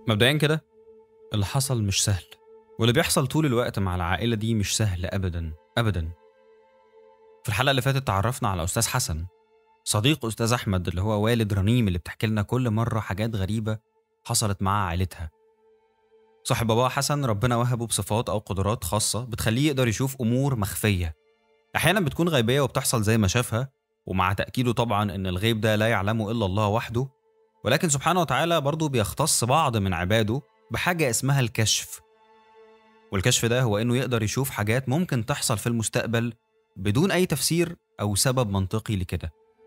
مبدئيا كده اللي حصل مش سهل واللي بيحصل طول الوقت مع العائلة دي مش سهل أبدا أبدا في الحلقة اللي فاتت تعرفنا على أستاذ حسن صديق أستاذ أحمد اللي هو والد رنيم اللي بتحكي لنا كل مرة حاجات غريبة حصلت مع عائلتها صاحب بابا حسن ربنا وهبه بصفات أو قدرات خاصة بتخليه يقدر يشوف أمور مخفية أحيانا بتكون غيبية وبتحصل زي ما شافها ومع تأكيده طبعا إن الغيب ده لا يعلمه إلا الله وحده ولكن سبحانه وتعالى برضه بيختص بعض من عباده بحاجة اسمها الكشف والكشف ده هو إنه يقدر يشوف حاجات ممكن تحصل في المستقبل بدون أي تفسير أو سبب منطقي لكده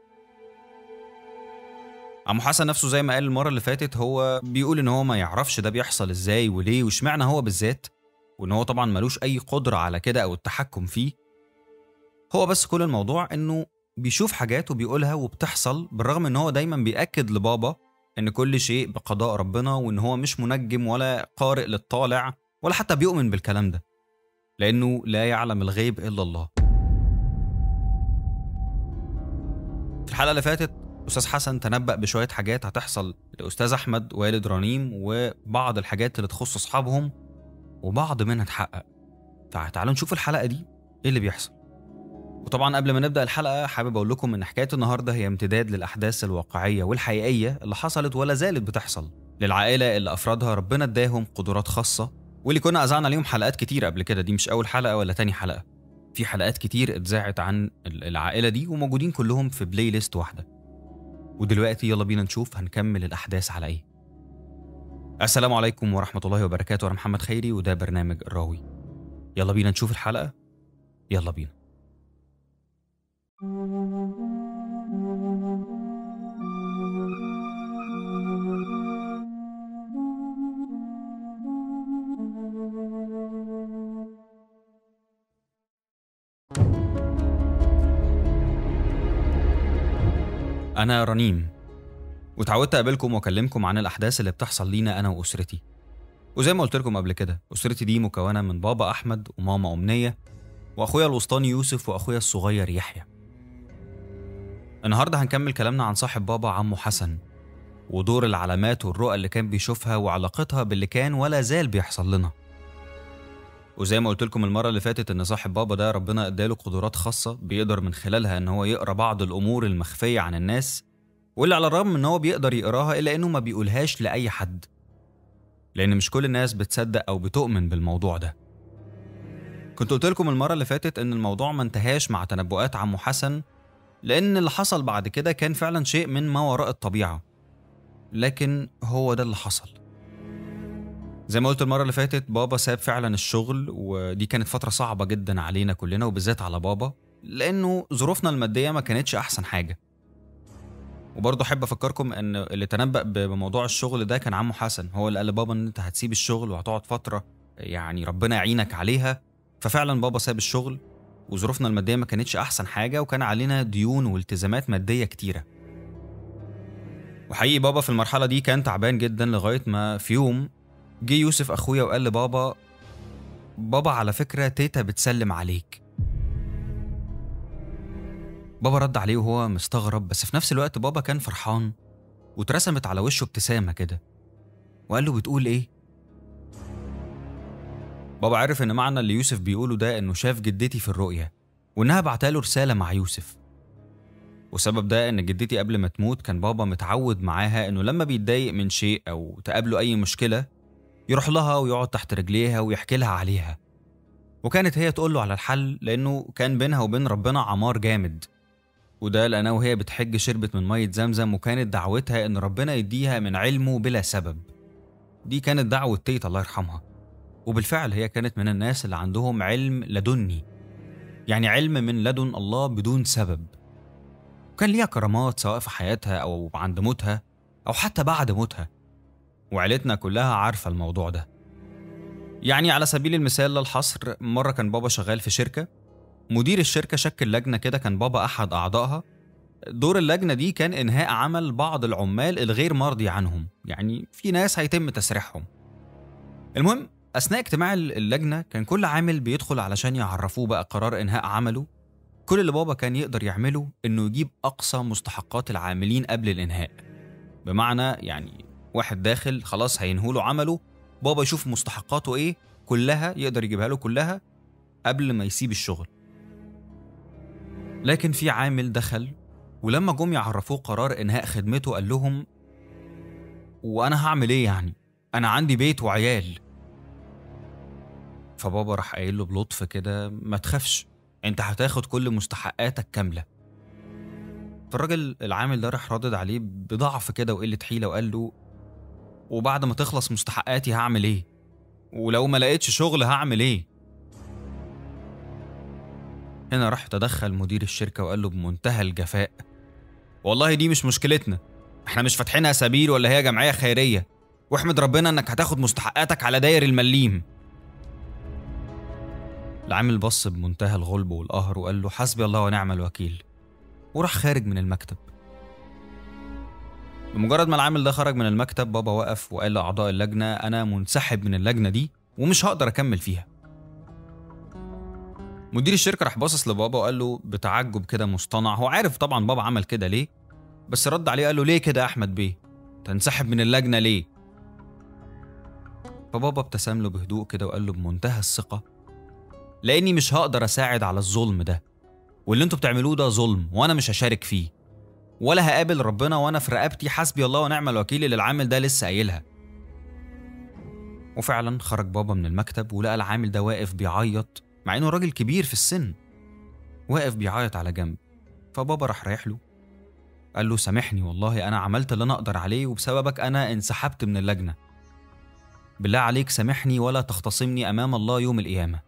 عمو حسن نفسه زي ما قال المرة اللي فاتت هو بيقول إن هو ما يعرفش ده بيحصل إزاي وليه واشمعنى هو بالذات وإن هو طبعا ملوش أي قدرة على كده أو التحكم فيه هو بس كل الموضوع إنه بيشوف حاجات وبيقولها وبتحصل بالرغم إن هو دايما بيأكد لبابا إن كل شيء بقضاء ربنا وإن هو مش منجم ولا قارئ للطالع ولا حتى بيؤمن بالكلام ده لأنه لا يعلم الغيب إلا الله في الحلقة اللي فاتت أستاذ حسن تنبأ بشوية حاجات هتحصل لأستاذ أحمد والد رنيم وبعض الحاجات اللي تخص أصحابهم وبعض منها اتحقق فتعالوا نشوف الحلقة دي إيه اللي بيحصل وطبعا قبل ما نبدأ الحلقة حابب أقول لكم إن حكاية النهاردة هي امتداد للأحداث الواقعية والحقيقية اللي حصلت ولا زالت بتحصل للعائلة اللي أفرادها ربنا اداهم قدرات خاصة واللي كنا أذعنا عليهم حلقات كتير قبل كده دي مش أول حلقة ولا تاني حلقة في حلقات كتير اتذاعت عن العائلة دي وموجودين كلهم في بلاي ليست واحدة ودلوقتي يلا بينا نشوف هنكمل الأحداث على إيه السلام عليكم ورحمة الله وبركاته أنا محمد خيري وده برنامج الراوي يلا بينا نشوف الحلقة يلا بينا أنا رنيم وتعودت أقابلكم وأكلمكم عن الأحداث اللي بتحصل لينا أنا وأسرتي وزي ما قلت لكم قبل كده أسرتي دي مكونة من بابا أحمد وماما أمنية وأخويا الوسطاني يوسف وأخويا الصغير يحيى النهاردة هنكمل كلامنا عن صاحب بابا عمو حسن ودور العلامات والرؤى اللي كان بيشوفها وعلاقتها باللي كان ولا زال بيحصل لنا وزي ما قلت لكم المرة اللي فاتت إن صاحب بابا ده ربنا اداله قدرات خاصة بيقدر من خلالها إن هو يقرأ بعض الأمور المخفية عن الناس واللي على الرغم إن هو بيقدر يقراها إلا إنه ما بيقولهاش لأي حد لأن مش كل الناس بتصدق أو بتؤمن بالموضوع ده كنت قلت لكم المرة اللي فاتت إن الموضوع ما انتهاش مع تنبؤات عمو حسن لأن اللي حصل بعد كده كان فعلا شيء من ما وراء الطبيعة لكن هو ده اللي حصل زي ما قلت المرة اللي فاتت بابا ساب فعلا الشغل ودي كانت فترة صعبة جدا علينا كلنا وبالذات على بابا لأنه ظروفنا المادية ما كانتش أحسن حاجة وبرضه أحب أفكركم إن اللي تنبأ بموضوع الشغل ده كان عمو حسن هو اللي قال لبابا إن أنت هتسيب الشغل وهتقعد فترة يعني ربنا يعينك عليها ففعلا بابا ساب الشغل وظروفنا المادية ما كانتش أحسن حاجة وكان علينا ديون والتزامات مادية كتيرة وحقيقي بابا في المرحلة دي كان تعبان جدا لغاية ما في يوم جه يوسف أخويا وقال لبابا بابا على فكرة تيتا بتسلم عليك بابا رد عليه وهو مستغرب بس في نفس الوقت بابا كان فرحان واترسمت على وشه ابتسامة كده وقال له بتقول ايه؟ بابا عرف ان معنى اللي يوسف بيقوله ده انه شاف جدتي في الرؤية وانها بعتاله رسالة مع يوسف وسبب ده ان جدتي قبل ما تموت كان بابا متعود معاها انه لما بيتضايق من شيء او تقابله اي مشكلة يروح لها ويقعد تحت رجليها ويحكي لها عليها وكانت هي تقول له على الحل لانه كان بينها وبين ربنا عمار جامد وده لأنها وهي بتحج شربت من مية زمزم وكانت دعوتها إن ربنا يديها من علمه بلا سبب دي كانت دعوة تيتا الله يرحمها وبالفعل هي كانت من الناس اللي عندهم علم لدني يعني علم من لدن الله بدون سبب وكان ليها كرامات سواء في حياتها أو عند موتها أو حتى بعد موتها وعيلتنا كلها عارفة الموضوع ده يعني على سبيل المثال للحصر مرة كان بابا شغال في شركة مدير الشركة شكل لجنة كده كان بابا أحد أعضائها دور اللجنة دي كان إنهاء عمل بعض العمال الغير مرضي عنهم يعني في ناس هيتم تسريحهم المهم أثناء اجتماع اللجنة كان كل عامل بيدخل علشان يعرفوه بقى قرار إنهاء عمله كل اللي بابا كان يقدر يعمله إنه يجيب أقصى مستحقات العاملين قبل الإنهاء بمعنى يعني واحد داخل خلاص هينهوله عمله بابا يشوف مستحقاته ايه كلها يقدر يجيبها له كلها قبل ما يسيب الشغل لكن في عامل دخل ولما جم يعرفوه قرار انهاء خدمته قال لهم وانا هعمل ايه يعني انا عندي بيت وعيال فبابا راح قايل له بلطف كده ما تخافش انت هتاخد كل مستحقاتك كامله فالراجل العامل ده راح ردد عليه بضعف كده وقله حيله وقال له وبعد ما تخلص مستحقاتي هعمل ايه ولو ما لقيتش شغل هعمل ايه هنا راح تدخل مدير الشركه وقال له بمنتهى الجفاء والله دي مش مشكلتنا احنا مش فاتحينها سبيل ولا هي جمعيه خيريه واحمد ربنا انك هتاخد مستحقاتك على داير المليم العامل بص بمنتهى الغلب والقهر وقال له حسبي الله ونعم الوكيل وراح خارج من المكتب بمجرد ما العامل ده خرج من المكتب بابا وقف وقال لأعضاء اللجنة أنا منسحب من اللجنة دي ومش هقدر أكمل فيها مدير الشركة راح باصص لبابا وقال له بتعجب كده مصطنع هو عارف طبعا بابا عمل كده ليه بس رد عليه قال له ليه كده يا أحمد بيه تنسحب من اللجنة ليه فبابا ابتسم له بهدوء كده وقال له بمنتهى الثقة لأني مش هقدر أساعد على الظلم ده واللي انتوا بتعملوه ده ظلم وأنا مش هشارك فيه ولا هقابل ربنا وأنا في رقبتي حسبي الله ونعم الوكيل اللي العامل ده لسه قايلها وفعلا خرج بابا من المكتب ولقى العامل ده واقف بيعيط مع انه راجل كبير في السن واقف بيعيط على جنب فبابا راح رايح له قال له سامحني والله انا عملت اللي انا اقدر عليه وبسببك انا انسحبت من اللجنه بالله عليك سامحني ولا تختصمني امام الله يوم القيامه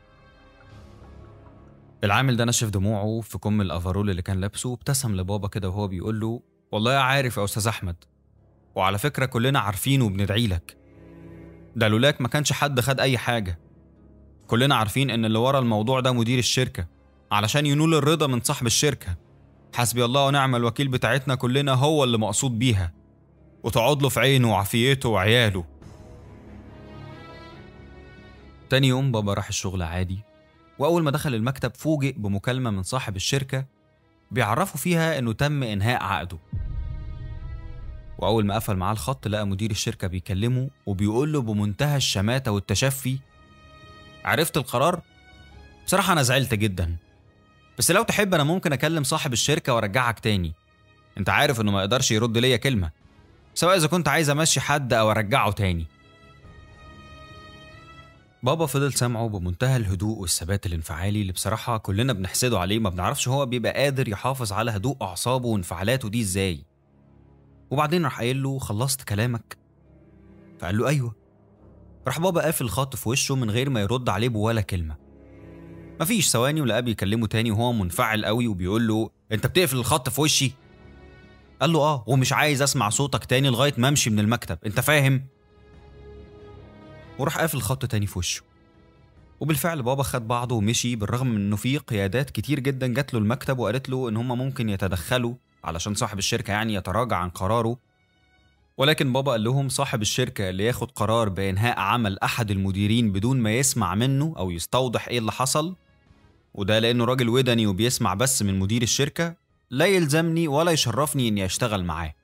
العامل ده نشف دموعه في كم الافرول اللي كان لابسه وابتسم لبابا كده وهو بيقول له والله عارف يا استاذ احمد وعلى فكره كلنا عارفين وبندعي لك ده لولاك ما كانش حد خد اي حاجه كلنا عارفين ان اللي ورا الموضوع ده مدير الشركه علشان ينول الرضا من صاحب الشركه حسبي الله ونعم الوكيل بتاعتنا كلنا هو اللي مقصود بيها وتقعد له في عينه وعافيته وعياله تاني يوم بابا راح الشغل عادي وأول ما دخل المكتب فوجئ بمكالمة من صاحب الشركة بيعرفوا فيها إنه تم إنهاء عقده وأول ما قفل معاه الخط لقى مدير الشركة بيكلمه وبيقول له بمنتهى الشماتة والتشفي عرفت القرار؟ بصراحة أنا زعلت جدا بس لو تحب أنا ممكن أكلم صاحب الشركة وأرجعك تاني أنت عارف إنه ما يقدرش يرد ليا كلمة سواء إذا كنت عايز أمشي حد أو أرجعه تاني بابا فضل سامعه بمنتهى الهدوء والثبات الانفعالي اللي بصراحة كلنا بنحسده عليه ما بنعرفش هو بيبقى قادر يحافظ على هدوء أعصابه وانفعالاته دي إزاي وبعدين راح قايل له خلصت كلامك فقال له أيوه راح بابا قافل الخط في وشه من غير ما يرد عليه بولا كلمة مفيش ثواني ولقاه بيكلمه تاني وهو منفعل قوي وبيقول له انت بتقفل الخط في وشي قال له اه ومش عايز اسمع صوتك تاني لغايه ما امشي من المكتب انت فاهم وراح قافل الخط تاني في وشه وبالفعل بابا خد بعضه ومشي بالرغم من انه في قيادات كتير جدا جات له المكتب وقالت له ان هم ممكن يتدخلوا علشان صاحب الشركه يعني يتراجع عن قراره ولكن بابا قال لهم صاحب الشركه اللي ياخد قرار بانهاء عمل احد المديرين بدون ما يسمع منه او يستوضح ايه اللي حصل وده لانه راجل ودني وبيسمع بس من مدير الشركه لا يلزمني ولا يشرفني اني اشتغل معاه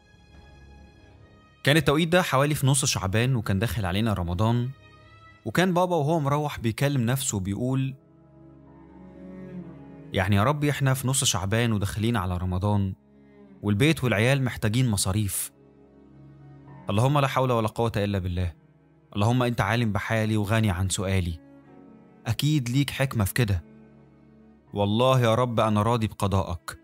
كان التوقيت ده حوالي في نص شعبان وكان داخل علينا رمضان وكان بابا وهو مروح بيكلم نفسه وبيقول يعني يا ربي احنا في نص شعبان وداخلين على رمضان والبيت والعيال محتاجين مصاريف اللهم لا حول ولا قوة إلا بالله اللهم أنت عالم بحالي وغني عن سؤالي أكيد ليك حكمة في كده والله يا رب أنا راضي بقضائك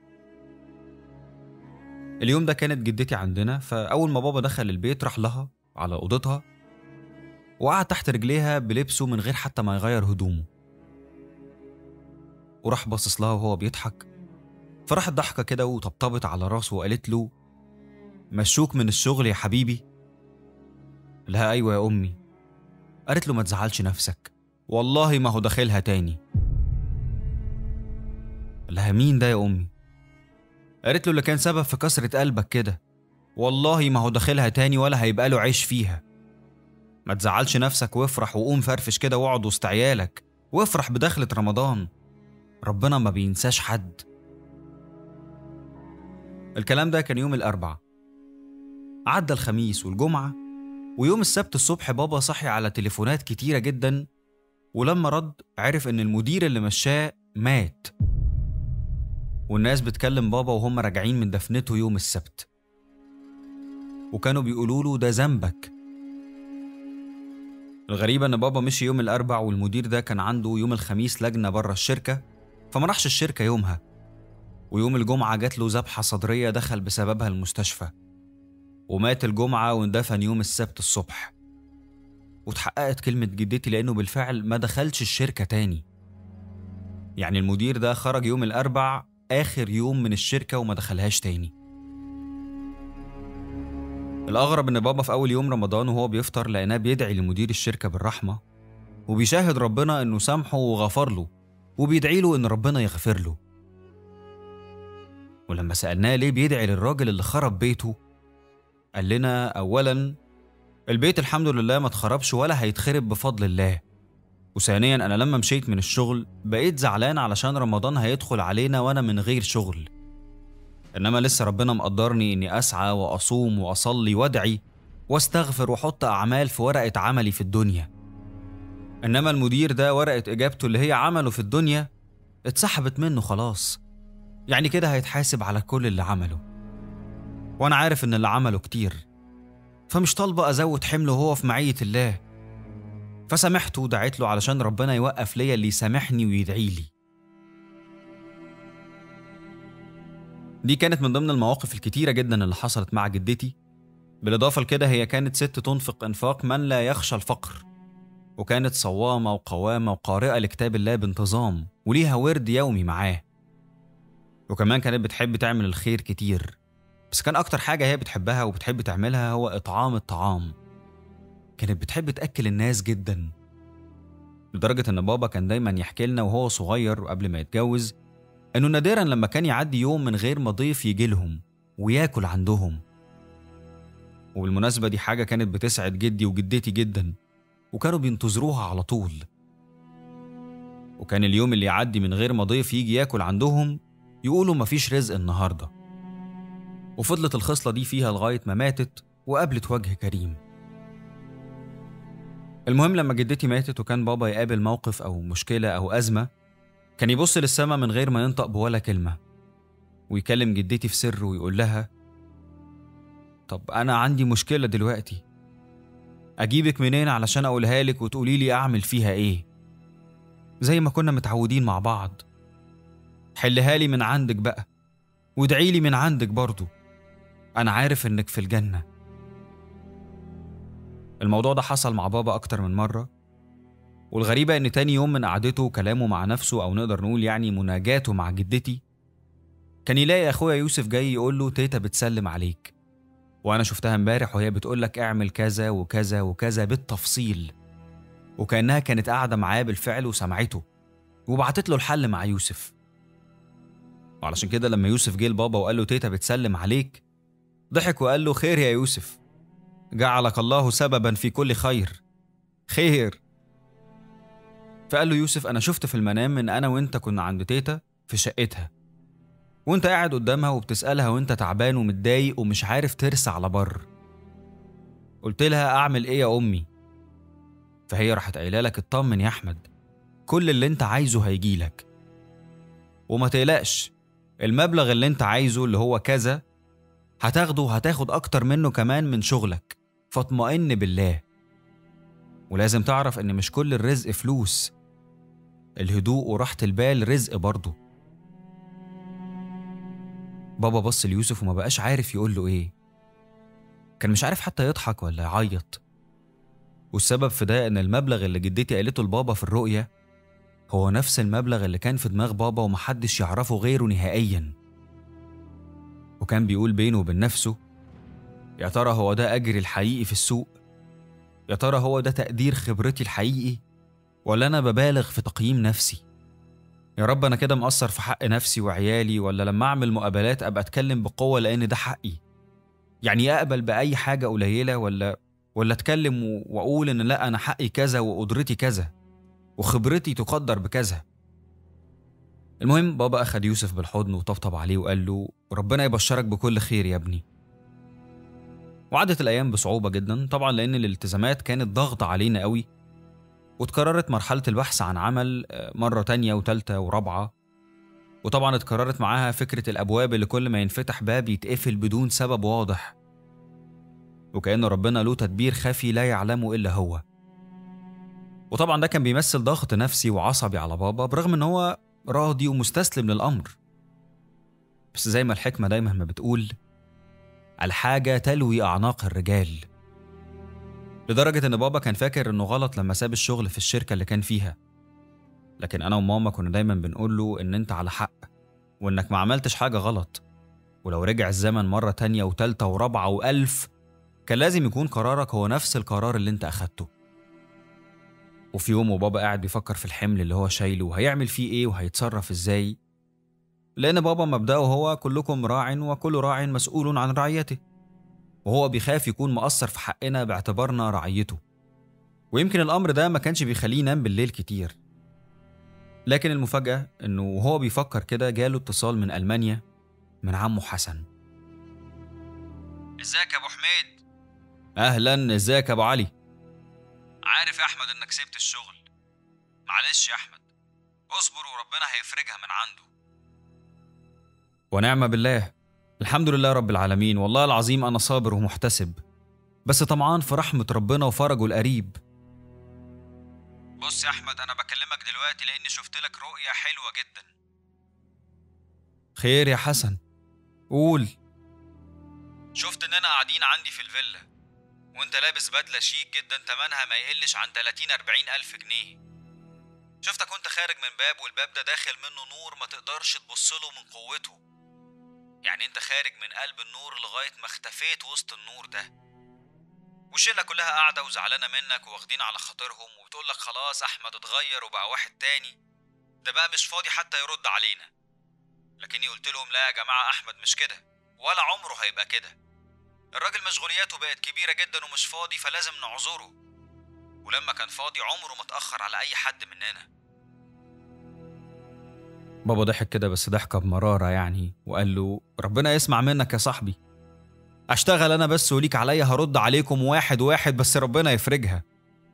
اليوم ده كانت جدتي عندنا فأول ما بابا دخل البيت راح لها على أوضتها وقعد تحت رجليها بلبسه من غير حتى ما يغير هدومه وراح باصص لها وهو بيضحك فراحت ضحكة كده وطبطبت على راسه وقالت له مشوك من الشغل يا حبيبي لها أيوة يا أمي قالت له ما تزعلش نفسك والله ما هو داخلها تاني لها مين ده يا أمي قالت له اللي كان سبب في كسرة قلبك كده والله ما هو داخلها تاني ولا هيبقى له عيش فيها ما تزعلش نفسك وافرح وقوم فرفش كده واقعد وسط عيالك وافرح بدخلة رمضان ربنا ما بينساش حد الكلام ده كان يوم الأربع عدى الخميس والجمعة ويوم السبت الصبح بابا صحي على تليفونات كتيرة جدا ولما رد عرف إن المدير اللي مشاه مات والناس بتكلم بابا وهم راجعين من دفنته يوم السبت وكانوا بيقولوا له ده ذنبك الغريبة إن بابا مشي يوم الأربع والمدير ده كان عنده يوم الخميس لجنة بره الشركة فما راحش الشركة يومها ويوم الجمعة جات له ذبحة صدرية دخل بسببها المستشفى ومات الجمعة واندفن يوم السبت الصبح واتحققت كلمة جدتي لأنه بالفعل ما دخلش الشركة تاني يعني المدير ده خرج يوم الأربع آخر يوم من الشركة وما دخلهاش تاني الأغرب إن بابا في أول يوم رمضان وهو بيفطر لقيناه بيدعي لمدير الشركة بالرحمة وبيشاهد ربنا إنه سامحه وغفر له وبيدعي له إن ربنا يغفر له ولما سألناه ليه بيدعي للراجل اللي خرب بيته قال لنا أولا البيت الحمد لله ما اتخربش ولا هيتخرب بفضل الله وثانيا أنا لما مشيت من الشغل بقيت زعلان علشان رمضان هيدخل علينا وأنا من غير شغل إنما لسه ربنا مقدرني إني أسعى وأصوم وأصلي وأدعي واستغفر وأحط أعمال في ورقة عملي في الدنيا إنما المدير ده ورقة إجابته اللي هي عمله في الدنيا اتسحبت منه خلاص يعني كده هيتحاسب على كل اللي عمله وأنا عارف إن اللي عمله كتير فمش طالبة أزود حمله وهو في معية الله فسامحته ودعيت له علشان ربنا يوقف ليا اللي يسامحني ويدعي لي دي كانت من ضمن المواقف الكتيرة جدا اللي حصلت مع جدتي بالإضافة لكده هي كانت ست تنفق إنفاق من لا يخشى الفقر وكانت صوامة وقوامة وقارئة لكتاب الله بانتظام وليها ورد يومي معاه وكمان كانت بتحب تعمل الخير كتير بس كان أكتر حاجة هي بتحبها وبتحب تعملها هو إطعام الطعام كانت بتحب تأكل الناس جدا لدرجة إن بابا كان دايما يحكي لنا وهو صغير وقبل ما يتجوز إنه نادرا لما كان يعدي يوم من غير ما ضيف يجي لهم وياكل عندهم وبالمناسبة دي حاجة كانت بتسعد جدي وجدتي جدا وكانوا بينتظروها على طول وكان اليوم اللي يعدي من غير ما ضيف يجي ياكل عندهم يقولوا مفيش رزق النهارده وفضلت الخصلة دي فيها لغاية ما ماتت وقابلت وجه كريم المهم لما جدتي ماتت وكان بابا يقابل موقف أو مشكلة أو أزمة كان يبص للسما من غير ما ينطق بولا كلمة ويكلم جدتي في سر ويقول لها طب أنا عندي مشكلة دلوقتي أجيبك منين علشان أقولها لك وتقولي لي أعمل فيها إيه زي ما كنا متعودين مع بعض حلها لي من عندك بقى وادعي لي من عندك برضو أنا عارف إنك في الجنة الموضوع ده حصل مع بابا أكتر من مرة والغريبة إن تاني يوم من قعدته وكلامه مع نفسه أو نقدر نقول يعني مناجاته مع جدتي كان يلاقي أخويا يوسف جاي يقول له تيتا بتسلم عليك وأنا شفتها امبارح وهي بتقول لك اعمل كذا وكذا وكذا بالتفصيل وكأنها كانت قاعدة معاه بالفعل وسمعته وبعتت له الحل مع يوسف وعلشان كده لما يوسف جه لبابا وقال له تيتا بتسلم عليك ضحك وقال له خير يا يوسف جعلك الله سببا في كل خير خير فقال له يوسف أنا شفت في المنام إن أنا وأنت كنا عند تيتا في شقتها وأنت قاعد قدامها وبتسألها وأنت تعبان ومتضايق ومش عارف ترسى على بر قلت لها أعمل إيه يا أمي فهي راحت قايله لك اطمن يا أحمد كل اللي أنت عايزه هيجيلك وما تقلقش المبلغ اللي أنت عايزه اللي هو كذا هتاخده هتاخد أكتر منه كمان من شغلك فاطمئن بالله ولازم تعرف إن مش كل الرزق فلوس الهدوء وراحة البال رزق برضه بابا بص ليوسف وما بقاش عارف يقول له ايه كان مش عارف حتى يضحك ولا يعيط والسبب في ده ان المبلغ اللي جدتي قالته لبابا في الرؤية هو نفس المبلغ اللي كان في دماغ بابا ومحدش يعرفه غيره نهائيا وكان بيقول بينه وبين نفسه يا ترى هو ده أجري الحقيقي في السوق يا ترى هو ده تقدير خبرتي الحقيقي ولا أنا ببالغ في تقييم نفسي يا رب أنا كده مقصر في حق نفسي وعيالي ولا لما أعمل مقابلات أبقى أتكلم بقوة لأن ده حقي يعني أقبل بأي حاجة قليلة ولا ولا أتكلم و- وأقول إن لا أنا حقي كذا وقدرتي كذا وخبرتي تقدر بكذا المهم بابا أخد يوسف بالحضن وطبطب عليه وقال له ربنا يبشرك بكل خير يا ابني وعدت الأيام بصعوبة جدا طبعا لأن الالتزامات كانت ضغط علينا قوي واتكررت مرحلة البحث عن عمل آه، مرة تانية وتالتة ورابعة وطبعا اتكررت معاها فكرة الأبواب اللي كل ما ينفتح باب يتقفل بدون سبب واضح وكأن ربنا له تدبير خفي لا يعلمه إلا هو وطبعا ده كان بيمثل ضغط نفسي وعصبي على بابا برغم ان هو راضي ومستسلم للأمر بس زي ما الحكمة دايما ما بتقول الحاجة تلوي أعناق الرجال لدرجة إن بابا كان فاكر إنه غلط لما ساب الشغل في الشركة اللي كان فيها لكن أنا وماما كنا دايما بنقول له إن أنت على حق وإنك ما عملتش حاجة غلط ولو رجع الزمن مرة تانية وتالتة ورابعة وألف كان لازم يكون قرارك هو نفس القرار اللي أنت أخدته وفي يوم وبابا قاعد بيفكر في الحمل اللي هو شايله وهيعمل فيه إيه وهيتصرف إزاي لأن بابا مبدأه هو كلكم راع وكل راع مسؤول عن رعيته وهو بيخاف يكون مقصر في حقنا باعتبارنا رعيته ويمكن الأمر ده ما كانش بيخليه ينام بالليل كتير لكن المفاجأة إنه وهو بيفكر كده جاله اتصال من ألمانيا من عمه حسن ازيك يا ابو حميد اهلا ازيك يا ابو علي عارف يا احمد انك سبت الشغل معلش يا احمد اصبر وربنا هيفرجها من عنده ونعم بالله الحمد لله رب العالمين والله العظيم انا صابر ومحتسب بس طمعان في رحمة ربنا وفرجه القريب بص يا احمد انا بكلمك دلوقتي لاني شفت لك رؤية حلوة جدا خير يا حسن قول شفت اننا قاعدين عندي في الفيلا وانت لابس بدلة شيك جدا تمنها ما يقلش عن 30 40 الف جنيه شفتك وانت خارج من باب والباب ده داخل منه نور ما تقدرش تبصله من قوته يعني انت خارج من قلب النور لغاية ما اختفيت وسط النور ده والشلة كلها قاعدة وزعلانة منك وواخدين على خاطرهم وبتقولك خلاص أحمد اتغير وبقى واحد تاني ده بقى مش فاضي حتى يرد علينا لكني قلت لهم لا يا جماعة أحمد مش كده ولا عمره هيبقى كده الراجل مشغولياته بقت كبيرة جدا ومش فاضي فلازم نعذره ولما كان فاضي عمره ما اتأخر على أي حد مننا بابا ضحك كده بس ضحكة بمرارة يعني وقال له ربنا يسمع منك يا صاحبي أشتغل أنا بس وليك عليا هرد عليكم واحد واحد بس ربنا يفرجها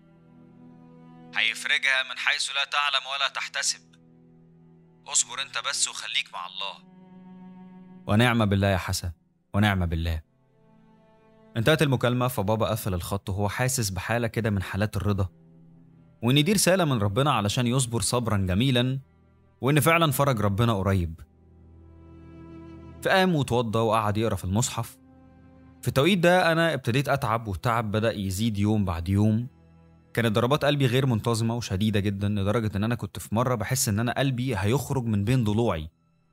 هيفرجها من حيث لا تعلم ولا تحتسب اصبر انت بس وخليك مع الله ونعم بالله يا حسن ونعم بالله انتهت المكالمة فبابا قفل الخط وهو حاسس بحالة كده من حالات الرضا وإن دي رسالة من ربنا علشان يصبر صبرا جميلا وإن فعلا فرج ربنا قريب فقام وتوضى وقعد يقرا في المصحف في التوقيت ده أنا ابتديت أتعب والتعب بدأ يزيد يوم بعد يوم كانت ضربات قلبي غير منتظمة وشديدة جدا لدرجة إن أنا كنت في مرة بحس إن أنا قلبي هيخرج من بين ضلوعي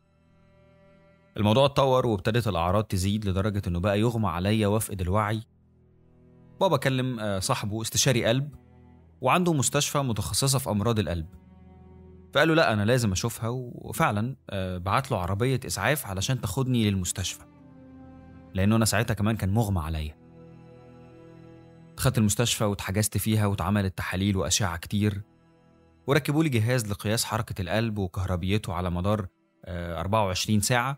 الموضوع اتطور وابتدت الأعراض تزيد لدرجة إنه بقى يغمى عليا وافقد الوعي بابا كلم آه، صاحبه استشاري قلب وعنده مستشفى متخصصة في أمراض القلب فقال له لا أنا لازم أشوفها وفعلا آه، بعت له عربية إسعاف علشان تاخدني للمستشفى لأنه أنا ساعتها كمان كان مغمى عليا دخلت المستشفى واتحجزت فيها واتعملت تحاليل وأشعة كتير وركبوا لي جهاز لقياس حركة القلب وكهربيته على مدار آه، 24 ساعة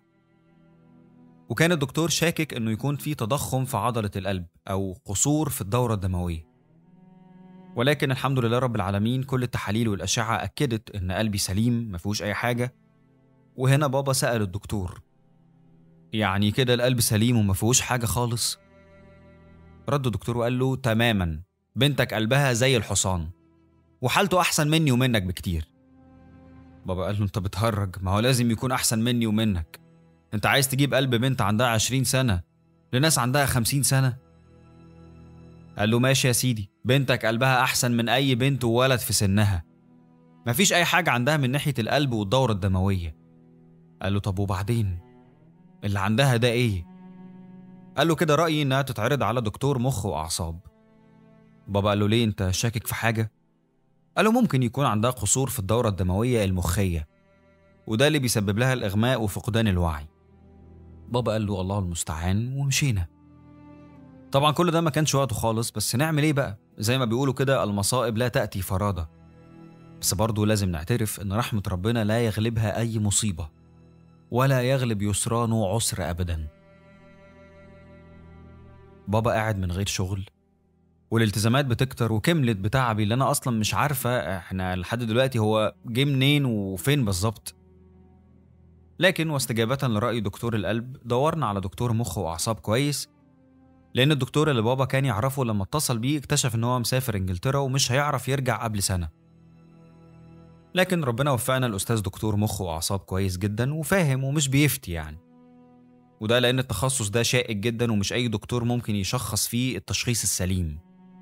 وكان الدكتور شاكك انه يكون في تضخم في عضلة القلب او قصور في الدورة الدموية ولكن الحمد لله رب العالمين كل التحاليل والأشعة أكدت إن قلبي سليم ما فيهوش أي حاجة وهنا بابا سأل الدكتور يعني كده القلب سليم وما فيهوش حاجة خالص رد الدكتور وقال له تماما بنتك قلبها زي الحصان وحالته أحسن مني ومنك بكتير بابا قال له أنت بتهرج ما هو لازم يكون أحسن مني ومنك أنت عايز تجيب قلب بنت عندها عشرين سنة لناس عندها خمسين سنة قال له ماشي يا سيدي بنتك قلبها أحسن من أي بنت وولد في سنها مفيش أي حاجة عندها من ناحية القلب والدورة الدموية قال له طب وبعدين اللي عندها ده إيه قال له كده رأيي إنها تتعرض على دكتور مخ وأعصاب بابا قال له ليه أنت شاكك في حاجة قال له ممكن يكون عندها قصور في الدورة الدموية المخية وده اللي بيسبب لها الإغماء وفقدان الوعي بابا قال له الله المستعان ومشينا طبعا كل ده ما كانش وقته خالص بس نعمل ايه بقى زي ما بيقولوا كده المصائب لا تأتي فرادى بس برضه لازم نعترف ان رحمة ربنا لا يغلبها اي مصيبة ولا يغلب يسران عسر ابدا بابا قاعد من غير شغل والالتزامات بتكتر وكملت بتعبي اللي انا اصلا مش عارفه احنا لحد دلوقتي هو جه منين وفين بالظبط لكن واستجابة لرأي دكتور القلب دورنا على دكتور مخ وأعصاب كويس لأن الدكتور اللي بابا كان يعرفه لما اتصل بيه اكتشف إن هو مسافر إنجلترا ومش هيعرف يرجع قبل سنة لكن ربنا وفقنا الأستاذ دكتور مخ وأعصاب كويس جدا وفاهم ومش بيفتي يعني وده لأن التخصص ده شائك جدا ومش أي دكتور ممكن يشخص فيه التشخيص السليم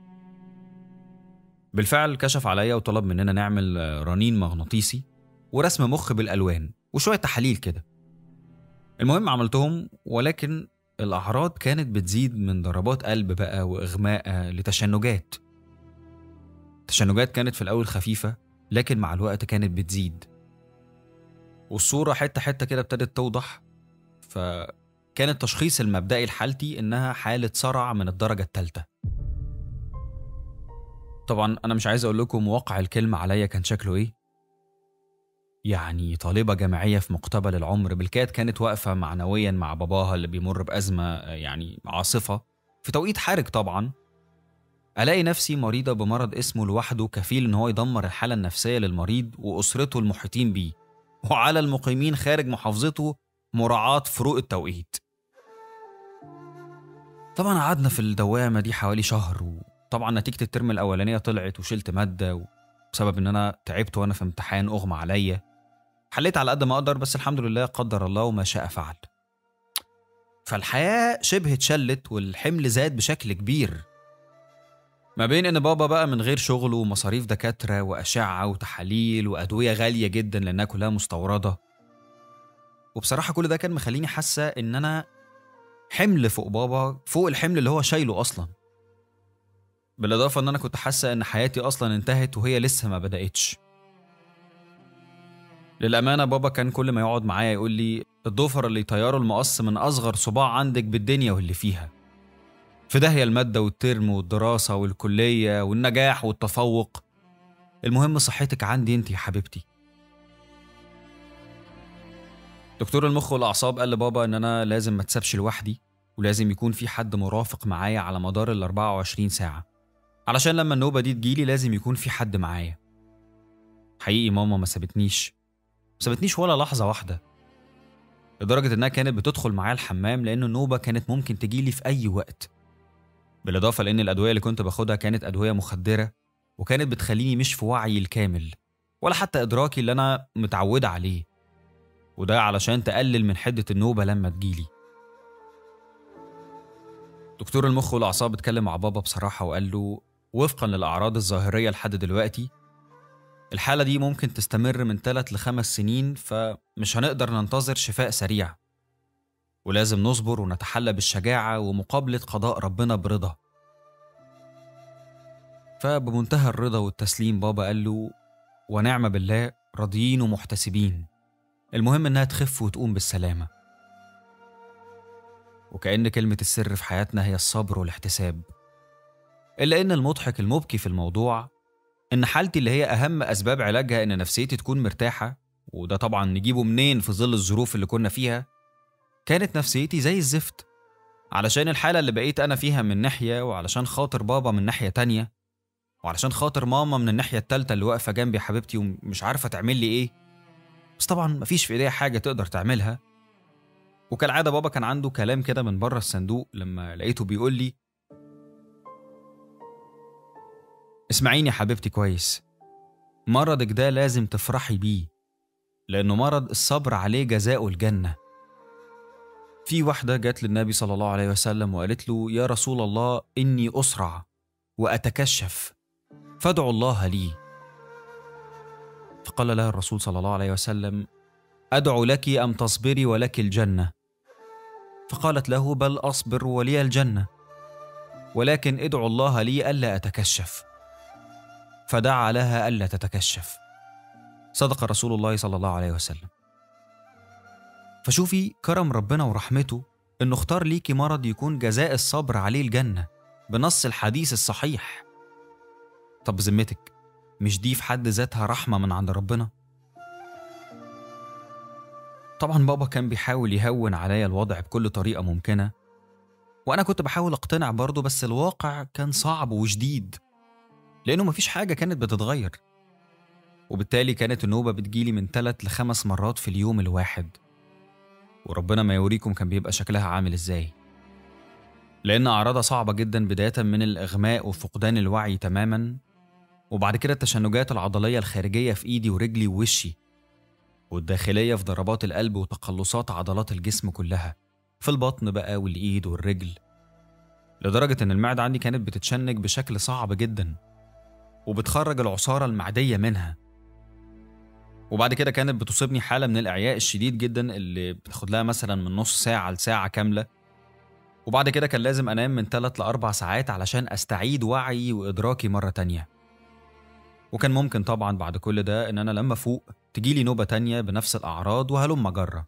بالفعل كشف عليا وطلب مننا نعمل رنين مغناطيسي ورسم مخ بالألوان وشوية تحاليل كده المهم عملتهم ولكن الأعراض كانت بتزيد من ضربات قلب بقى وإغماء لتشنجات التشنجات كانت في الأول خفيفة لكن مع الوقت كانت بتزيد والصورة حتة حتة كده ابتدت توضح فكان التشخيص المبدئي لحالتي إنها حالة صرع من الدرجة الثالثة طبعا أنا مش عايز أقول لكم واقع الكلمة عليا كان شكله إيه يعني طالبة جامعية في مقتبل العمر بالكاد كانت واقفة معنويا مع باباها اللي بيمر بأزمة يعني عاصفة في توقيت حرج طبعا ألاقي نفسي مريضة بمرض اسمه لوحده كفيل إن هو يدمر الحالة النفسية للمريض وأسرته المحيطين بيه وعلى المقيمين خارج محافظته مراعاة فروق التوقيت طبعا قعدنا في الدوامة دي حوالي شهر وطبعا نتيجة الترم الأولانية طلعت وشلت مادة بسبب إن أنا تعبت وأنا في امتحان أغمى عليا حليت على قد ما أقدر بس الحمد لله قدر الله وما شاء فعل فالحياة شبه اتشلت والحمل زاد بشكل كبير ما بين ان بابا بقى من غير شغل ومصاريف دكاترة وأشعة وتحاليل وأدوية غالية جدا لأنها كلها مستوردة وبصراحة كل ده كان مخليني حاسة إن أنا حمل فوق بابا فوق الحمل اللي هو شايله أصلا بالإضافة إن أنا كنت حاسة إن حياتي أصلا انتهت وهي لسه ما بدأتش للأمانة بابا كان كل ما يقعد معايا يقول لي الضفر اللي يطيره المقص من أصغر صباع عندك بالدنيا واللي فيها في داهية المادة والترم والدراسة والكلية والنجاح والتفوق المهم صحتك عندي انت يا حبيبتي دكتور المخ والأعصاب قال لبابا إن أنا لازم ما تسابش لوحدي ولازم يكون في حد مرافق معايا على مدار ال 24 ساعة علشان لما النوبة دي تجيلي لازم يكون في حد معايا حقيقي ماما ما سابتنيش ما سابتنيش ولا لحظة واحدة لدرجة إنها كانت بتدخل معايا الحمام لأن النوبة كانت ممكن تجيلي في أي وقت بالإضافة لأن الأدوية اللي كنت باخدها كانت أدوية مخدرة وكانت بتخليني مش في وعيي الكامل ولا حتى إدراكي اللي أنا متعودة عليه وده علشان تقلل من حدة النوبة لما تجيلي دكتور المخ والأعصاب اتكلم مع بابا بصراحة وقال له وفقا للأعراض الظاهرية لحد دلوقتي الحالة دي ممكن تستمر من 3 لخمس سنين فمش هنقدر ننتظر شفاء سريع ولازم نصبر ونتحلى بالشجاعة ومقابلة قضاء ربنا برضا فبمنتهى الرضا والتسليم بابا قال له ونعم بالله راضيين ومحتسبين المهم إنها تخف وتقوم بالسلامة وكأن كلمة السر في حياتنا هي الصبر والاحتساب إلا إن المضحك المبكي في الموضوع إن حالتي اللي هي أهم أسباب علاجها إن نفسيتي تكون مرتاحة وده طبعا نجيبه منين في ظل الظروف اللي كنا فيها كانت نفسيتي زي الزفت علشان الحالة اللي بقيت أنا فيها من ناحية وعلشان خاطر بابا من ناحية تانية وعلشان خاطر ماما من الناحية التالتة اللي واقفة جنبي حبيبتي ومش عارفة تعمل لي إيه بس طبعا مفيش في إيديها حاجة تقدر تعملها وكالعادة بابا كان عنده كلام كده من بره الصندوق لما لقيته بيقول لي اسمعيني يا حبيبتي كويس مرضك ده لازم تفرحي بيه لأنه مرض الصبر عليه جزاؤه الجنة في واحدة جات للنبي صلى الله عليه وسلم وقالت له يا رسول الله إني أسرع وأتكشف فادعوا الله لي فقال لها الرسول صلى الله عليه وسلم أدعو لك أم تصبري ولك الجنة فقالت له بل أصبر ولي الجنة ولكن ادعو الله لي ألا أتكشف فدعا لها ألا تتكشف صدق رسول الله صلى الله عليه وسلم فشوفي كرم ربنا ورحمته انه اختار ليكي مرض يكون جزاء الصبر عليه الجنة بنص الحديث الصحيح طب بذمتك مش دي في حد ذاتها رحمة من عند ربنا؟ طبعا بابا كان بيحاول يهون عليا الوضع بكل طريقة ممكنة وأنا كنت بحاول أقتنع برضه بس الواقع كان صعب وشديد لأنه مفيش حاجة كانت بتتغير وبالتالي كانت النوبة بتجيلي من ثلاث لخمس مرات في اليوم الواحد وربنا ما يوريكم كان بيبقى شكلها عامل ازاي لأن أعراضها صعبة جدا بداية من الإغماء وفقدان الوعي تماما وبعد كده التشنجات العضلية الخارجية في إيدي ورجلي ووشي والداخلية في ضربات القلب وتقلصات عضلات الجسم كلها في البطن بقى والإيد والرجل لدرجة إن المعدة عندي كانت بتتشنج بشكل صعب جدا وبتخرج العصارة المعدية منها وبعد كده كانت بتصيبني حالة من الإعياء الشديد جدا اللي بتاخد لها مثلا من نص ساعة لساعة كاملة وبعد كده كان لازم أنام من 3 لأربع ساعات علشان أستعيد وعي وإدراكي مرة تانية وكان ممكن طبعا بعد كل ده إن أنا لما فوق تجيلي نوبة تانية بنفس الأعراض وهلم جرة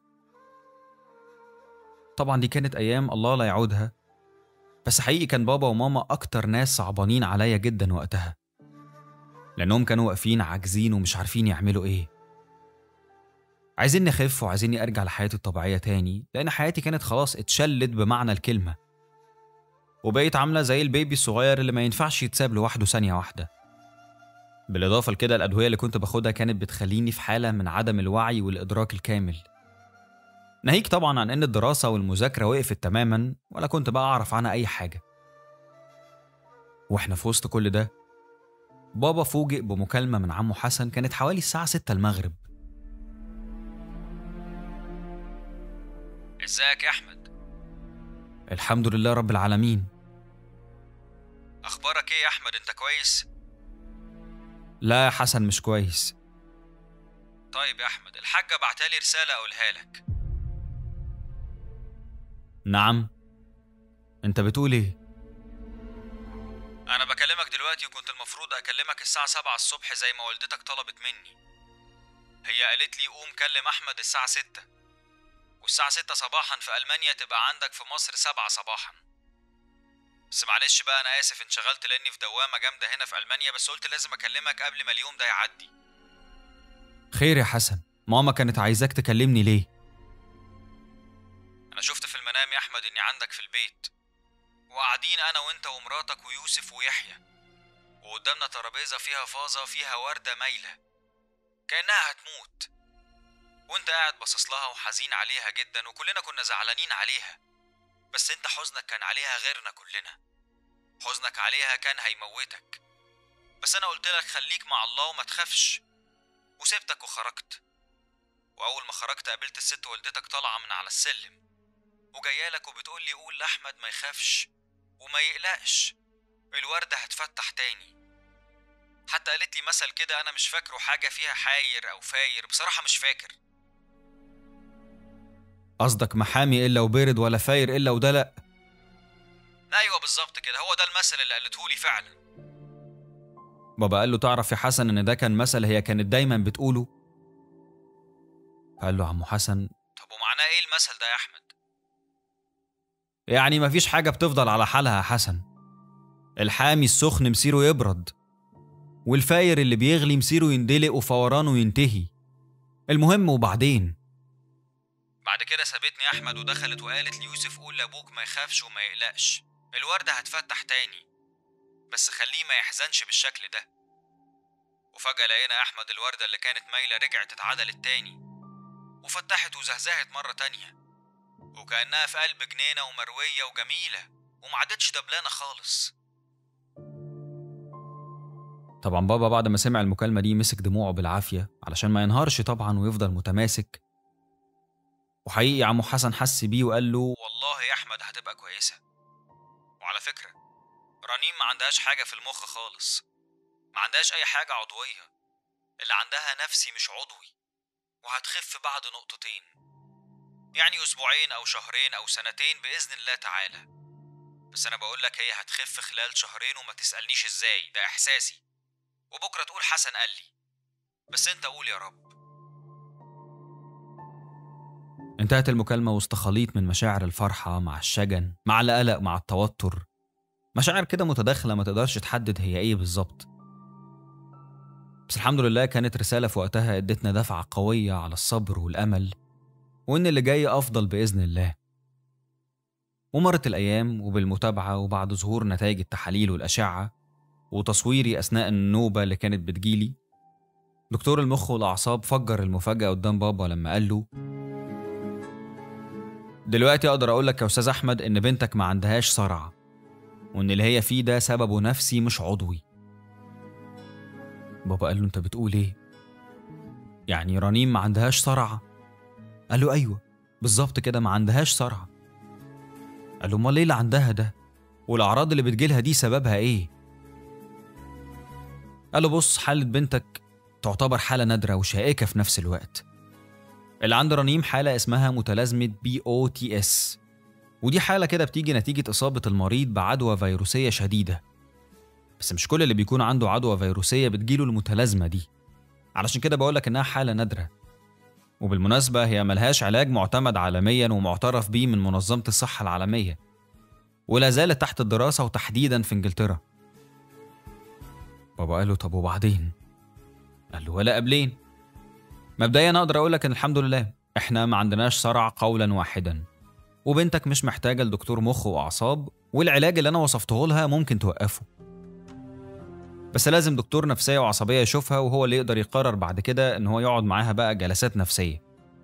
طبعا دي كانت أيام الله لا يعودها بس حقيقي كان بابا وماما أكتر ناس صعبانين عليا جدا وقتها لأنهم كانوا واقفين عاجزين ومش عارفين يعملوا إيه عايزيني أخف وعايزيني أرجع لحياتي الطبيعية تاني لأن حياتي كانت خلاص اتشلت بمعنى الكلمة وبقيت عاملة زي البيبي الصغير اللي ما ينفعش يتساب لوحده ثانية واحدة بالإضافة لكده الأدوية اللي كنت باخدها كانت بتخليني في حالة من عدم الوعي والإدراك الكامل ناهيك طبعا عن إن الدراسة والمذاكرة وقفت تماما ولا كنت بقى أعرف عنها أي حاجة وإحنا في وسط كل ده بابا فوجئ بمكالمة من عمه حسن كانت حوالي الساعة 6 المغرب ازيك يا احمد الحمد لله رب العالمين اخبارك ايه يا احمد انت كويس لا يا حسن مش كويس طيب يا احمد الحاجه بعتالي رساله اقولها لك نعم انت بتقول ايه انا بكلمك دلوقتي وكنت المفروض اكلمك الساعه 7 الصبح زي ما والدتك طلبت مني هي قالت لي قوم كلم احمد الساعه 6 والساعة ستة صباحا في ألمانيا تبقى عندك في مصر سبعة صباحا بس معلش بقى أنا آسف انشغلت لأني في دوامة جامدة هنا في ألمانيا بس قلت لازم أكلمك قبل ما اليوم ده يعدي خير يا حسن ماما كانت عايزاك تكلمني ليه أنا شفت في المنام يا أحمد إني عندك في البيت وقاعدين أنا وأنت ومراتك ويوسف ويحيى وقدامنا ترابيزة فيها فازة فيها وردة مايلة كأنها هتموت وانت قاعد باصص لها وحزين عليها جدا وكلنا كنا زعلانين عليها بس انت حزنك كان عليها غيرنا كلنا حزنك عليها كان هيموتك بس انا قلت لك خليك مع الله وما تخافش وسبتك وخرجت واول ما خرجت قابلت الست والدتك طالعه من على السلم وجايالك وبتقول لي قول لاحمد ما يخافش وما يقلقش الوردة هتفتح تاني حتى قالت لي مثل كده انا مش فاكره حاجة فيها حاير او فاير بصراحة مش فاكر قصدك محامي الا وبارد ولا فاير الا وده لا ايوه بالظبط كده هو ده المثل اللي قالته لي فعلا بابا قال له تعرف يا حسن ان ده كان مثل هي كانت دايما بتقوله قال له عمو حسن طب ومعناه ايه المثل ده يا احمد يعني مفيش حاجه بتفضل على حالها يا حسن الحامي السخن مصيره يبرد والفاير اللي بيغلي مصيره يندلق وفورانه ينتهي المهم وبعدين بعد كده سابتني احمد ودخلت وقالت ليوسف قول لابوك ما يخافش وما يقلقش الوردة هتفتح تاني بس خليه ما يحزنش بالشكل ده وفجأة لقينا أحمد الوردة اللي كانت مايلة رجعت اتعدلت تاني وفتحت وزهزهت مرة تانية وكأنها في قلب جنينة ومروية وجميلة ومعدتش دبلانة خالص طبعا بابا بعد ما سمع المكالمة دي مسك دموعه بالعافية علشان ما ينهارش طبعا ويفضل متماسك وحقيقي عمو حسن حس بيه وقال له والله يا احمد هتبقى كويسه وعلى فكره رنيم ما عندهاش حاجه في المخ خالص ما عندهاش اي حاجه عضويه اللي عندها نفسي مش عضوي وهتخف بعد نقطتين يعني اسبوعين او شهرين او سنتين باذن الله تعالى بس انا بقول لك هي هتخف خلال شهرين وما تسالنيش ازاي ده احساسي وبكره تقول حسن قال لي بس انت قول يا رب انتهت المكالمة وسط خليط من مشاعر الفرحة مع الشجن مع القلق مع التوتر مشاعر كده متداخلة ما تقدرش تحدد هي ايه بالظبط بس الحمد لله كانت رسالة في وقتها ادتنا دفعة قوية على الصبر والأمل وإن اللي جاي أفضل بإذن الله ومرت الأيام وبالمتابعة وبعد ظهور نتائج التحاليل والأشعة وتصويري أثناء النوبة اللي كانت بتجيلي دكتور المخ والأعصاب فجر المفاجأة قدام بابا لما قال له دلوقتي أقدر أقول لك يا أستاذ أحمد إن بنتك ما عندهاش صرع وإن اللي هي فيه ده سببه نفسي مش عضوي بابا قال له أنت بتقول إيه؟ يعني رنيم ما عندهاش صرع؟ قال له أيوه بالظبط كده ما عندهاش صرع قال له امال ايه اللي عندها ده والاعراض اللي بتجيلها دي سببها ايه قال له بص حالة بنتك تعتبر حالة نادرة وشائكة في نفس الوقت اللي عند رنيم حالة اسمها متلازمة بي او تي اس ودي حالة كده بتيجي نتيجة إصابة المريض بعدوى فيروسية شديدة بس مش كل اللي بيكون عنده عدوى فيروسية بتجيله المتلازمة دي علشان كده بقولك إنها حالة نادرة وبالمناسبة هي ملهاش علاج معتمد عالميا ومعترف بيه من منظمة الصحة العالمية ولا زالت تحت الدراسة وتحديدا في انجلترا بابا قال له طب وبعدين قال له ولا قبلين مبدئيا اقدر اقول لك ان الحمد لله احنا ما عندناش صرع قولا واحدا وبنتك مش محتاجه لدكتور مخ واعصاب والعلاج اللي انا وصفته لها ممكن توقفه بس لازم دكتور نفسيه وعصبيه يشوفها وهو اللي يقدر يقرر بعد كده ان هو يقعد معاها بقى جلسات نفسيه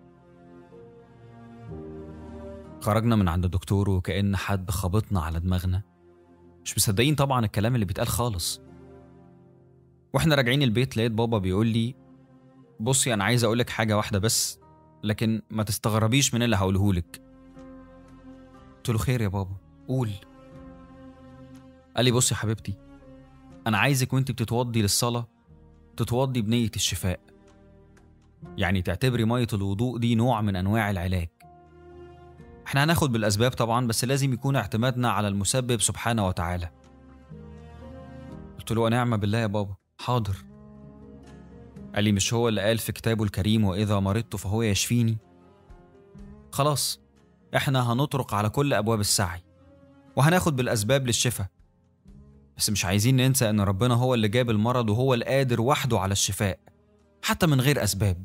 خرجنا من عند الدكتور وكأن حد خبطنا على دماغنا مش مصدقين طبعا الكلام اللي بيتقال خالص واحنا راجعين البيت لقيت بابا بيقول لي بصي انا عايز اقولك حاجه واحده بس لكن ما تستغربيش من اللي هقولهولك قلت له خير يا بابا قول قال لي بصي يا حبيبتي انا عايزك وانت بتتوضي للصلاه تتوضي بنيه الشفاء يعني تعتبري ميه الوضوء دي نوع من انواع العلاج احنا هناخد بالاسباب طبعا بس لازم يكون اعتمادنا على المسبب سبحانه وتعالى قلت له ونعم بالله يا بابا حاضر قال لي مش هو اللي قال في كتابه الكريم واذا مرضت فهو يشفيني خلاص احنا هنطرق على كل ابواب السعي وهناخد بالاسباب للشفاء بس مش عايزين ننسى ان ربنا هو اللي جاب المرض وهو القادر وحده على الشفاء حتى من غير اسباب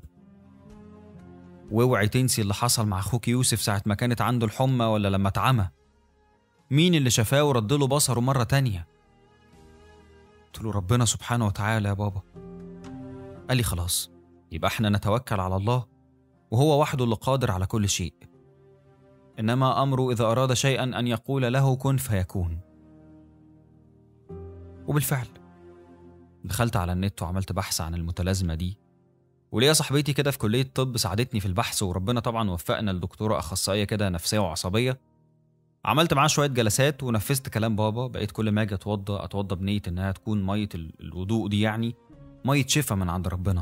واوعي تنسي اللي حصل مع اخوك يوسف ساعة ما كانت عنده الحمى ولا لما اتعمى مين اللي شفاه ورد له بصره مرة تانية قلت له ربنا سبحانه وتعالى يا بابا قال لي خلاص يبقى احنا نتوكل على الله وهو وحده اللي قادر على كل شيء انما امره اذا اراد شيئا ان يقول له كن فيكون وبالفعل دخلت على النت وعملت بحث عن المتلازمه دي وليا صاحبتي كده في كليه طب ساعدتني في البحث وربنا طبعا وفقنا لدكتوره اخصائيه كده نفسيه وعصبيه عملت معاه شويه جلسات ونفذت كلام بابا بقيت كل ما اجي اتوضى اتوضى بنيه انها تكون ميه ال- الوضوء دي يعني ميه شفا من عند ربنا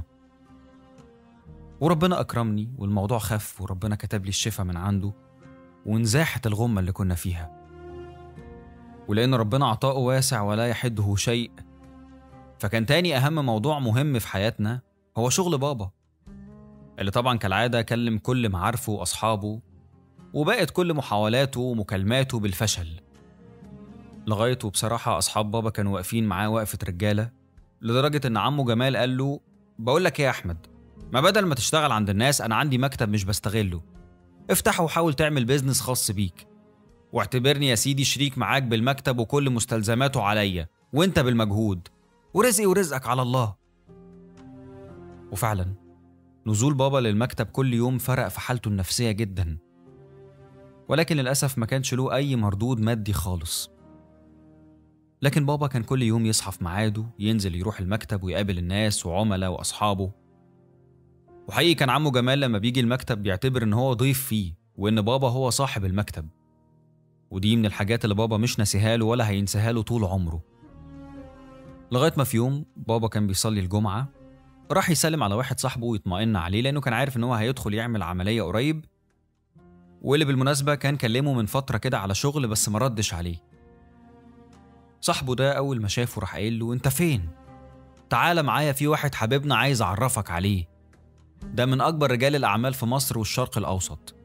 وربنا اكرمني والموضوع خف وربنا كتب لي الشفا من عنده وانزاحت الغمه اللي كنا فيها ولان ربنا عطاؤه واسع ولا يحده شيء فكان تاني اهم موضوع مهم في حياتنا هو شغل بابا اللي طبعا كالعاده كلم كل معارفه واصحابه وبقت كل محاولاته ومكالماته بالفشل لغاية وبصراحة أصحاب بابا كانوا واقفين معاه وقفة رجالة لدرجة إن عمه جمال قال له بقول لك إيه يا أحمد ما بدل ما تشتغل عند الناس أنا عندي مكتب مش بستغله افتحه وحاول تعمل بيزنس خاص بيك واعتبرني يا سيدي شريك معاك بالمكتب وكل مستلزماته عليا وانت بالمجهود ورزقي ورزقك على الله وفعلا نزول بابا للمكتب كل يوم فرق في حالته النفسية جدا ولكن للأسف ما كانش له أي مردود مادي خالص لكن بابا كان كل يوم يصحى في ميعاده ينزل يروح المكتب ويقابل الناس وعملاء وأصحابه وحقيقي كان عمه جمال لما بيجي المكتب بيعتبر إن هو ضيف فيه وإن بابا هو صاحب المكتب ودي من الحاجات اللي بابا مش ناسيها له ولا هينساها له طول عمره لغاية ما في يوم بابا كان بيصلي الجمعة راح يسلم على واحد صاحبه ويطمئن عليه لأنه كان عارف إن هو هيدخل يعمل عملية قريب واللي بالمناسبة كان كلمه من فترة كده على شغل بس ما ردش عليه صاحبه ده أول ما شافه راح قايل له أنت فين؟ تعالى معايا في واحد حبيبنا عايز أعرفك عليه ده من أكبر رجال الأعمال في مصر والشرق الأوسط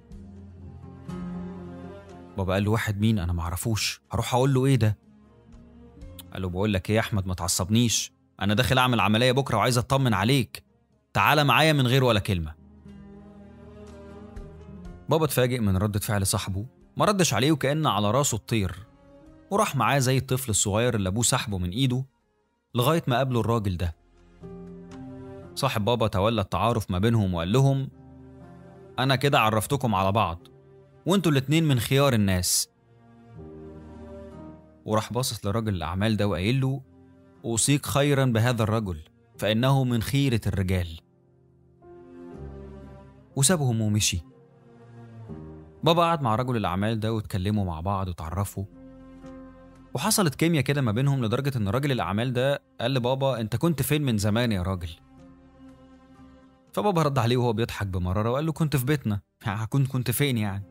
بابا قال له واحد مين أنا معرفوش هروح أقول له إيه ده؟ قال له بقول لك إيه يا أحمد ما تعصبنيش أنا داخل أعمل عملية بكرة وعايز أطمن عليك تعالى معايا من غير ولا كلمة بابا اتفاجئ من ردة فعل صاحبه ما ردش عليه وكأن على راسه الطير وراح معاه زي الطفل الصغير اللي أبوه سحبه من إيده لغاية ما قابله الراجل ده صاحب بابا تولى التعارف ما بينهم وقال لهم أنا كده عرفتكم على بعض وانتوا الاتنين من خيار الناس وراح باصص لراجل الأعمال ده وقايل له أوصيك خيرا بهذا الرجل فإنه من خيرة الرجال وسابهم ومشي بابا قعد مع رجل الأعمال ده واتكلموا مع بعض وتعرفوا وحصلت كيمياء كده ما بينهم لدرجة إن راجل الأعمال ده قال لبابا أنت كنت فين من زمان يا راجل؟ فبابا رد عليه وهو بيضحك بمرارة وقال له كنت في بيتنا كنت كنت فين يعني؟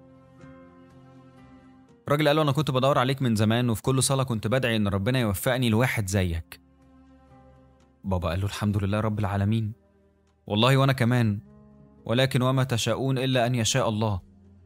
الراجل قال له أنا كنت بدور عليك من زمان وفي كل صلاة كنت بدعي إن ربنا يوفقني لواحد زيك بابا قال له الحمد لله رب العالمين والله وأنا كمان ولكن وما تشاءون إلا أن يشاء الله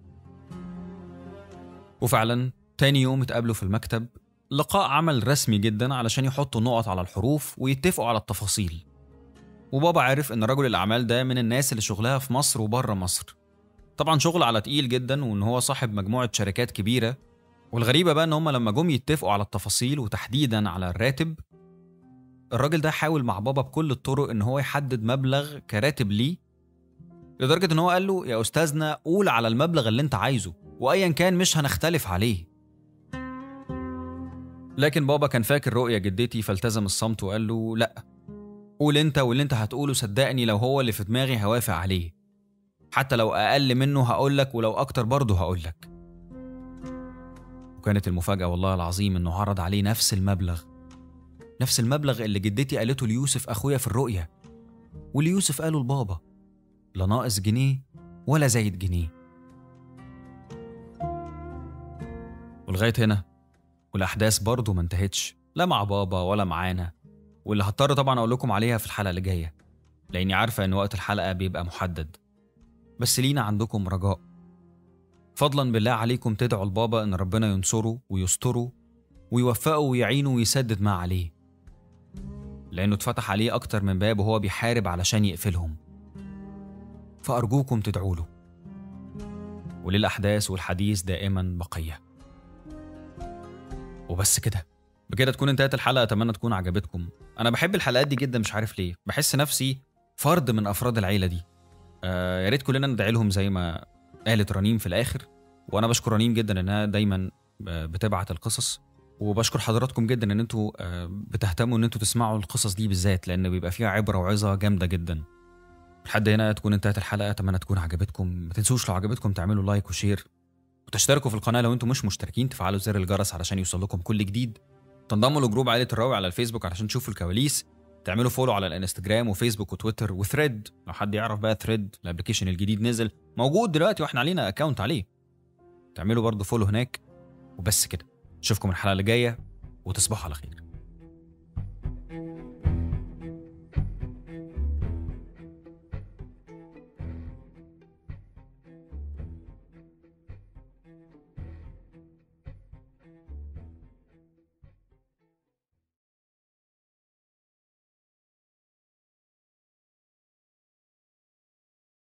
وفعلا تاني يوم اتقابلوا في المكتب لقاء عمل رسمي جدا علشان يحطوا نقط على الحروف ويتفقوا على التفاصيل وبابا عارف ان رجل الاعمال ده من الناس اللي شغلها في مصر وبره مصر طبعا شغل على تقيل جدا وان هو صاحب مجموعه شركات كبيره والغريبه بقى ان هم لما جم يتفقوا على التفاصيل وتحديدا على الراتب الراجل ده حاول مع بابا بكل الطرق ان هو يحدد مبلغ كراتب ليه لدرجه ان هو قال له يا استاذنا قول على المبلغ اللي انت عايزه وايا كان مش هنختلف عليه لكن بابا كان فاكر رؤية جدتي فالتزم الصمت وقال له لأ قول انت واللي انت هتقوله صدقني لو هو اللي في دماغي هوافق عليه حتى لو أقل منه هقولك ولو أكتر برضه هقولك وكانت المفاجأة والله العظيم إنه عرض عليه نفس المبلغ نفس المبلغ اللي جدتي قالته ليوسف أخويا في الرؤية واللي يوسف قاله لبابا لا ناقص جنيه ولا زايد جنيه ولغاية هنا والأحداث برضه ما انتهتش لا مع بابا ولا معانا واللي هضطر طبعا أقول لكم عليها في الحلقة اللي جاية لأني عارفة إن وقت الحلقة بيبقى محدد بس لينا عندكم رجاء فضلا بالله عليكم تدعوا لبابا إن ربنا ينصره ويستره ويوفقه ويعينه ويسدد ما عليه لأنه اتفتح عليه أكتر من باب وهو بيحارب علشان يقفلهم فأرجوكم تدعوا له وللأحداث والحديث دائما بقية وبس كده بكده تكون انتهت الحلقة أتمنى تكون عجبتكم أنا بحب الحلقات دي جدا مش عارف ليه بحس نفسي فرد من أفراد العيلة دي آه يا ريت كلنا ندعي لهم زي ما قالت رنيم في الآخر وأنا بشكر رنيم جدا إنها دايما بتبعت القصص وبشكر حضراتكم جدا ان انتوا بتهتموا ان انتوا تسمعوا القصص دي بالذات لان بيبقى فيها عبره وعظه جامده جدا لحد هنا تكون انتهت الحلقه اتمنى تكون عجبتكم ما تنسوش لو عجبتكم تعملوا لايك وشير وتشتركوا في القناه لو انتم مش مشتركين تفعلوا زر الجرس علشان يوصل لكم كل جديد تنضموا لجروب عائله الراوي على الفيسبوك علشان تشوفوا الكواليس تعملوا فولو على الانستجرام وفيسبوك وتويتر وثريد لو حد يعرف بقى ثريد الابلكيشن الجديد نزل موجود دلوقتي واحنا علينا اكونت عليه تعملوا برضه فولو هناك وبس كده اشوفكم الحلقه اللي جايه وتصبحوا على خير